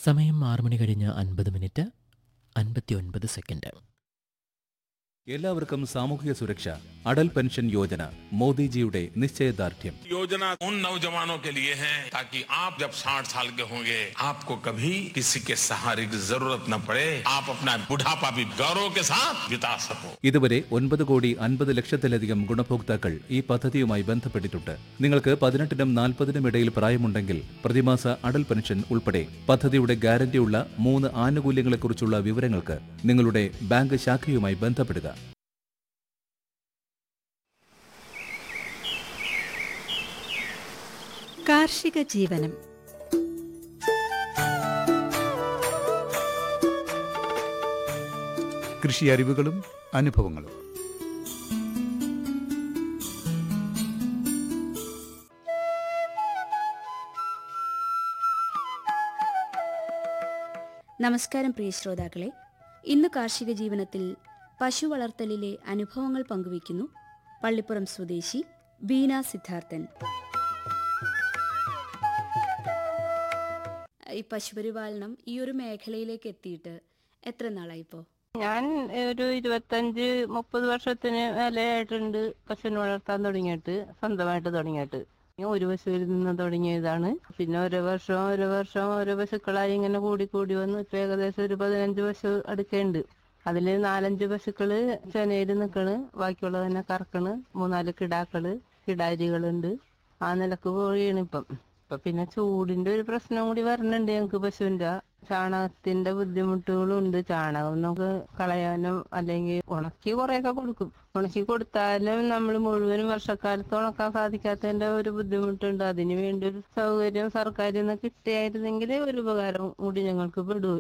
സമയം ആറ് മണി കഴിഞ്ഞ് അൻപത് മിനിറ്റ് അൻപത്തി ഒൻപത് സെക്കൻഡ് എല്ലാവർക്കും സാമൂഹിക സുരക്ഷ അടൽ പെൻഷൻ യോജന മോദിജിയുടെ നിശ്ചയദാർഢ്യം योजना उन नौजवानों के लिए है ताकि आप जब 60 साल के होंगे आपको कभी किसी के सहारे की जरूरत न पड़े आप अपना बुढ़ापा भी गौरव के साथ बिता सको ഇതുവരെ ഒൻപത് കോടി അൻപത് ലക്ഷത്തിലധികം ഗുണഭോക്താക്കൾ ഈ പദ്ധതിയുമായി ബന്ധപ്പെട്ടിട്ടുണ്ട് നിങ്ങൾക്ക് പതിനെട്ടിനും നാൽപ്പതിനും ഇടയിൽ പ്രായമുണ്ടെങ്കിൽ പ്രതിമാസ അടൽ പെൻഷൻ ഉൾപ്പെടെ പദ്ധതിയുടെ ഗ്യാരണ്ടിയുള്ള മൂന്ന് ആനുകൂല്യങ്ങളെക്കുറിച്ചുള്ള വിവരങ്ങൾക്ക് നിങ്ങളുടെ ബാങ്ക് ശാഖയുമായി ബന്ധപ്പെടുക കാർഷിക ജീവനം കൃഷി അറിവുകളും അനുഭവങ്ങളും നമസ്കാരം പ്രിയ ശ്രോതാക്കളെ ഇന്ന് കാർഷിക ജീവനത്തിൽ പശു വളർത്തലിലെ അനുഭവങ്ങൾ പങ്കുവയ്ക്കുന്നു പള്ളിപ്പുറം സ്വദേശി ബീന സിദ്ധാർത്ഥൻ ഈ പശുപരിപാലനം ഈ ഒരു മേഖലയിലേക്ക് എത്തിയിട്ട് എത്ര നാളായിപ്പോ ഞാൻ ഒരു ഇരുപത്തഞ്ച് മുപ്പത് വർഷത്തിന് മേലെയായിട്ടുണ്ട് പശുവിനെ വളർത്താൻ തുടങ്ങിയിട്ട് സ്വന്തമായിട്ട് തുടങ്ങിയിട്ട് ഞാൻ ഒരു പശുവിൽ നിന്ന് തുടങ്ങിയതാണ് പിന്നെ ഓരോ വർഷം ഓരോ വർഷം ഓരോ പശുക്കളായി ഇങ്ങനെ കൂടി കൂടി വന്നു ഇപ്പൊ ഏകദേശം ഒരു പതിനഞ്ച് പശു അടുക്കുണ്ട് അതില് നാലഞ്ച് പശുക്കള് ചെനയിൽ നിക്കണ് ബാക്കിയുള്ളത് തന്നെ കറക്കണ് മൂന്നാല് കിടാക്കള് കിടാരികളുണ്ട് ആ നിലക്ക് പോവുകയാണ് ഇപ്പം ഇപ്പൊ പിന്നെ ചൂടിന്റെ ഒരു പ്രശ്നം കൂടി വരുന്നുണ്ട് ഞങ്ങക്ക് പശുവിന്റെ ചാണകത്തിന്റെ ബുദ്ധിമുട്ടുകളും ഉണ്ട് ചാണകം നമുക്ക് കളയാനും അല്ലെങ്കിൽ ഉണക്കി കുറെയൊക്കെ കൊടുക്കും ഉണക്കി കൊടുത്താലും നമ്മൾ മുഴുവനും വർഷക്കാലത്ത് ഉണക്കാൻ സാധിക്കാത്തതിന്റെ ഒരു ബുദ്ധിമുട്ടുണ്ട് അതിന് വേണ്ടി ഒരു സൗകര്യം സർക്കാരിൽ നിന്ന് കിട്ടിയായിരുന്നെങ്കിൽ ഒരു ഉപകാരം കൂടി ഞങ്ങൾക്ക് പെടും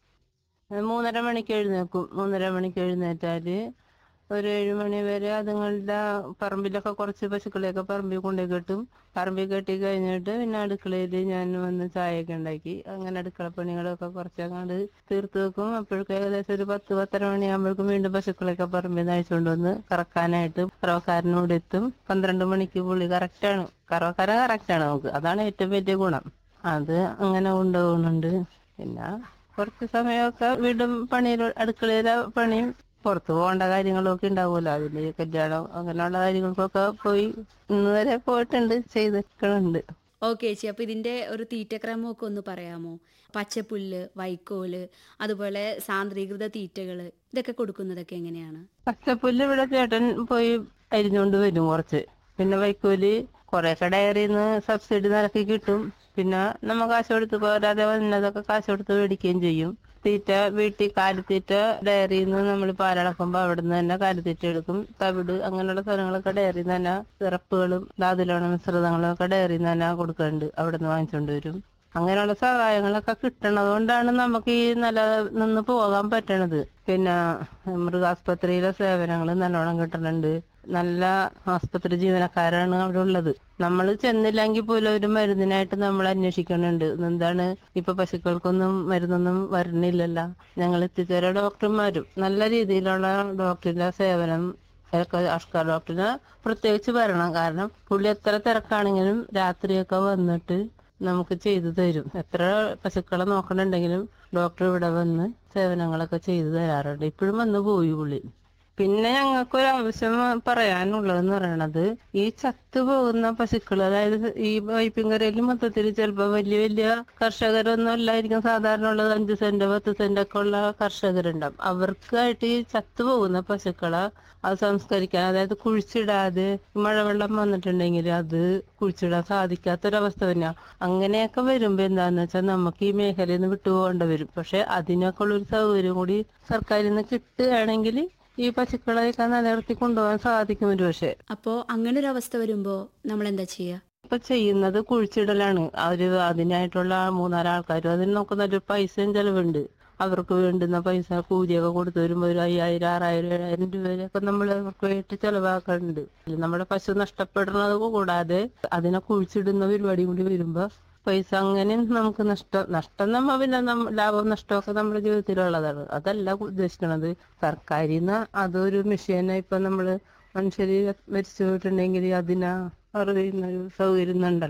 മൂന്നര മണിക്ക് എഴുന്നേക്കും മൂന്നര മണിക്ക് എഴുന്നേറ്റാല് ഒരു ഏഴ് മണി വരെ അതുങ്ങളുടെ പറമ്പിലൊക്കെ കുറച്ച് പശുക്കളെയൊക്കെ പറമ്പിൽ കൊണ്ടുപോയി കെട്ടും പറമ്പിൽ കെട്ടി കഴിഞ്ഞിട്ട് പിന്നെ അടുക്കളയിൽ ഞാൻ വന്ന് ചായയൊക്കെ ഉണ്ടാക്കി അങ്ങനെ അടുക്കള പണികളൊക്കെ കുറച്ചങ്ങാണ്ട് തീർത്ത് വെക്കും അപ്പോഴേക്കും ഏകദേശം ഒരു പത്ത് പത്തര മണിയാകുമ്പോഴേക്കും വീണ്ടും പശുക്കളെയൊക്കെ പറമ്പിൽ നിന്ന് അയച്ചുകൊണ്ട് വന്ന് കറക്കാനായിട്ട് കറവക്കാരനോട് എത്തും പന്ത്രണ്ട് മണിക്ക് പുള്ളി കറക്റ്റാണ് കറവക്കാരൻ കറക്റ്റാണ് നമുക്ക് അതാണ് ഏറ്റവും വലിയ ഗുണം അത് അങ്ങനെ കൊണ്ടുപോകുന്നുണ്ട് പിന്നെ കുറച്ച് സമയമൊക്കെ വീണ്ടും പണിയിൽ അടുക്കളയിലെ പണിയും പുറത്തു പോകേണ്ട കാര്യങ്ങളൊക്കെ ഉണ്ടാവുമല്ലോ അതിന്റെ കല്യാണം അങ്ങനെയുള്ള കാര്യങ്ങൾക്കൊക്കെ പോയി ഇന്ന് വരെ പോയിട്ടുണ്ട് ചെയ്തിട്ടുണ്ട് ഓക്കെ ചേച്ചി അപ്പൊ ഇതിന്റെ ഒരു തീറ്റക്രമമൊക്കെ ഒന്ന് പറയാമോ പച്ചപ്പുല്ല് വൈക്കോല് അതുപോലെ സാന്ദ്രീകൃത തീറ്റകള് ഇതൊക്കെ കൊടുക്കുന്നതൊക്കെ എങ്ങനെയാണ് പച്ചപ്പുല്ല് ഇവിടെ ചേട്ടൻ പോയി അരിഞ്ഞുകൊണ്ട് വരും കുറച്ച് പിന്നെ വൈക്കോല് കുറെയൊക്കെ ഡയറിയിൽ നിന്ന് സബ്സിഡി നിരക്കി കിട്ടും പിന്നെ നമ്മ കാശ് കൊടുത്ത് പോരാതെ വന്നതൊക്കെ കാശ് കൊടുത്ത് മേടിക്കുകയും ചെയ്യും തീറ്റ വീട്ടിൽ കാലിത്തീറ്റ ഡയറിയിൽ നിന്ന് നമ്മൾ പാലളക്കുമ്പോൾ അവിടെ നിന്ന് തന്നെ കാലിത്തീറ്റ എടുക്കും തവിട് അങ്ങനെയുള്ള സാധനങ്ങളൊക്കെ ഡയറിയിൽ നിന്ന് തന്നെ സിറപ്പുകളും ധാതുലോണ മിശ്രിതങ്ങളും ഒക്കെ ഡയറിയിൽ നിന്ന് തന്നെ കൊടുക്കുന്നുണ്ട് അവിടെ നിന്ന് വാങ്ങിച്ചുകൊണ്ട് വരും അങ്ങനെയുള്ള സഹായങ്ങളൊക്കെ കിട്ടണത് കൊണ്ടാണ് നമുക്ക് ഈ നില നിന്ന് പോകാൻ പറ്റണത് പിന്നെ മൃഗാസ്പത്രിയിലെ സേവനങ്ങൾ നല്ലോണം കിട്ടുന്നുണ്ട് നല്ല ആസ്പത്രി ജീവനക്കാരാണ് അവിടെ ഉള്ളത് നമ്മൾ ചെന്നില്ലെങ്കിൽ പോലും ഒരു മരുന്നിനായിട്ട് നമ്മൾ അന്വേഷിക്കുന്നുണ്ട് എന്താണ് ഇപ്പൊ പശുക്കൾക്കൊന്നും മരുന്നൊന്നും വരുന്നില്ലല്ലോ ഞങ്ങൾ എത്തിച്ചേരാ ഡോക്ടർമാരും നല്ല രീതിയിലുള്ള ഡോക്ടറിന്റെ സേവനം ഒക്കെ അഷ്ക ഡോക്ടറിന് പ്രത്യേകിച്ച് വരണം കാരണം പുള്ളി എത്ര തിരക്കാണെങ്കിലും രാത്രിയൊക്കെ വന്നിട്ട് നമുക്ക് ചെയ്തു തരും എത്ര പശുക്കളെ നോക്കണുണ്ടെങ്കിലും ഡോക്ടർ ഇവിടെ വന്ന് സേവനങ്ങളൊക്കെ ചെയ്തു തരാറുണ്ട് ഇപ്പോഴും വന്ന് പോയി പുള്ളി പിന്നെ ഞങ്ങൾക്ക് ഒരു ആവശ്യം പറയാനുള്ളതെന്ന് പറയണത് ഈ ചത്തു പോകുന്ന പശുക്കൾ അതായത് ഈ വൈപ്പിങ്കരയിൽ മൊത്തത്തിൽ ചിലപ്പോ വലിയ വലിയ കർഷകരൊന്നും അല്ലായിരിക്കും സാധാരണ ഉള്ളത് അഞ്ച് സെന്റ് പത്ത് സെന്റ് ഒക്കെ ഉള്ള കർഷകരുണ്ടാവും അവർക്കായിട്ട് ഈ ചത്തു പോകുന്ന പശുക്കളെ അത് സംസ്കരിക്കാൻ അതായത് കുഴിച്ചിടാതെ മഴവെള്ളം വന്നിട്ടുണ്ടെങ്കിൽ അത് കുഴിച്ചിടാൻ സാധിക്കാത്തൊരവസ്ഥ തന്നെയാണ് അങ്ങനെയൊക്കെ വരുമ്പോ എന്താന്ന് വെച്ചാൽ നമുക്ക് ഈ മേഖലയിൽ നിന്ന് വിട്ടുപോകേണ്ടി വരും പക്ഷെ അതിനൊക്കെ ഉള്ളൊരു സൗകര്യം കൂടി സർക്കാരിൽ നിന്ന് കിട്ടുകയാണെങ്കിൽ ഈ പശുക്കളെയൊക്കെ നിലനിർത്തി കൊണ്ടുപോകാൻ സാധിക്കും ഒരു പക്ഷേ അപ്പോ അങ്ങനെ ഒരു അവസ്ഥ വരുമ്പോ നമ്മൾ എന്താ ചെയ്യുക ഇപ്പൊ ചെയ്യുന്നത് കുഴിച്ചിടലാണ് അവര് അതിനായിട്ടുള്ള മൂന്നാല് ആൾക്കാരും അതിന് നമുക്ക് നല്ലൊരു പൈസയും ചെലവുണ്ട് അവർക്ക് വേണ്ടുന്ന പൈസ കൂലിയൊക്കെ കൊടുത്തു വരുമ്പോ ഒരു അയ്യായിരം ആറായിരം ഏഴായിരം രൂപയൊക്കെ നമ്മൾ അവർക്ക് വേണ്ടി ചെലവാക്കുന്നുണ്ട് നമ്മുടെ പശു നഷ്ടപ്പെടുന്നത് കൂടാതെ അതിനെ കുഴിച്ചിടുന്ന പരിപാടി കൂടി വരുമ്പോ പൈസ അങ്ങനെ നമുക്ക് നഷ്ടം നഷ്ടം നമ്മ പിന്നെ നമ്മ- ലാഭം നഷ്ടമൊക്കെ നമ്മുടെ ജീവിതത്തിലുള്ളതാണ് അതല്ല ഉദ്ദേശിക്കുന്നത് സർക്കാരിൽ നിന്ന് അതൊരു മെഷീനെ ഇപ്പൊ നമ്മള് മനുഷ്യര് മരിച്ചു പോയിട്ടുണ്ടെങ്കിൽ അതിനെ അറിയുന്ന ഒരു സൗകര്യം ഉണ്ടല്ലോ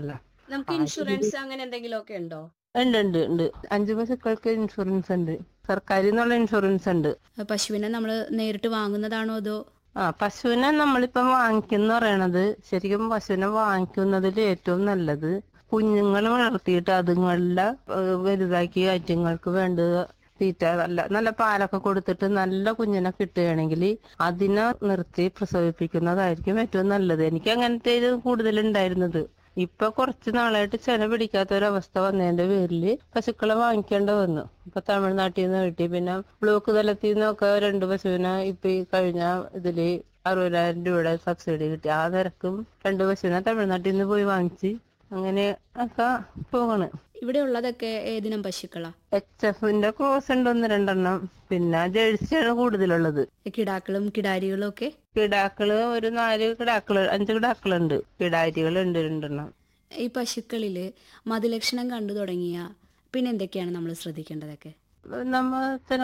നമുക്ക് ഇൻഷുറൻസ് അങ്ങനെ എന്തെങ്കിലും ഒക്കെ ഉണ്ടോ ഉണ്ട് ഉണ്ട് ഉണ്ട് അഞ്ചു പശുക്കൾക്ക് ഇൻഷുറൻസ് ഉണ്ട് സർക്കാരിൽ നിന്നുള്ള ഇൻഷുറൻസ് ഉണ്ട് പശുവിനെ നമ്മൾ നേരിട്ട് വാങ്ങുന്നതാണോ അതോ ആ പശുവിനെ നമ്മളിപ്പം വാങ്ങിക്കുന്ന പറയണത് ശരിക്കും പശുവിനെ വാങ്ങിക്കുന്നതിൽ ഏറ്റവും നല്ലത് കുഞ്ഞുങ്ങൾ വളർത്തിയിട്ട് അതുങ്ങളെ ഏഹ്, വലുതാക്കി അറ്റുങ്ങൾക്ക് വേണ്ടത് തീറ്റ നല്ല നല്ല പാലൊക്കെ കൊടുത്തിട്ട് നല്ല കുഞ്ഞിനെ കിട്ടുകയാണെങ്കിൽ അതിനെ നിർത്തി പ്രസവിപ്പിക്കുന്നതായിരിക്കും ഏറ്റവും നല്ലത് എനിക്ക് അങ്ങനത്തെ ഇത് കൂടുതലുണ്ടായിരുന്നത് ഇപ്പൊ കുറച്ച് നാളായിട്ട് ചെന പിടിക്കാത്ത ഒരു അവസ്ഥ വന്നതിന്റെ പേരില് പശുക്കളെ വാങ്ങിക്കേണ്ട വന്നു ഇപ്പൊ തമിഴ്നാട്ടിൽ നിന്ന് കിട്ടി പിന്നെ ബ്ലോക്ക് തലത്തിൽ നിന്നൊക്കെ രണ്ട് പശുവിനെ ഇപ്പൊ ഈ കഴിഞ്ഞ ഇതില് അറുപതിനായിരം രൂപയുടെ സബ്സിഡി കിട്ടി ആ നിരക്കും രണ്ട് പശുവിനെ തമിഴ്നാട്ടിൽ നിന്ന് പോയി വാങ്ങിച്ച് അങ്ങനെ ഒക്കെ പോകണ് ഇവിടെ ഉള്ളതൊക്കെ ഏതിനം പശുക്കളാ എച്ച് എഫിന്റെ ക്രോസ് ഉണ്ട് ഒന്ന് രണ്ടെണ്ണം പിന്നെ ജേഴ്സിയാണ് കൂടുതലുള്ളത് കിടാക്കളും കിടാരികളും ഒക്കെ കിടാക്കള് ഒരു നാല് കിടാക്കള് അഞ്ച് കിടാക്കളുണ്ട് കിടാരികളുണ്ട് രണ്ടെണ്ണം ഈ പശുക്കളില് മതിലക്ഷണം കണ്ടു തുടങ്ങിയ പിന്നെ എന്തൊക്കെയാണ് നമ്മൾ ശ്രദ്ധിക്കേണ്ടതൊക്കെ നമ്മ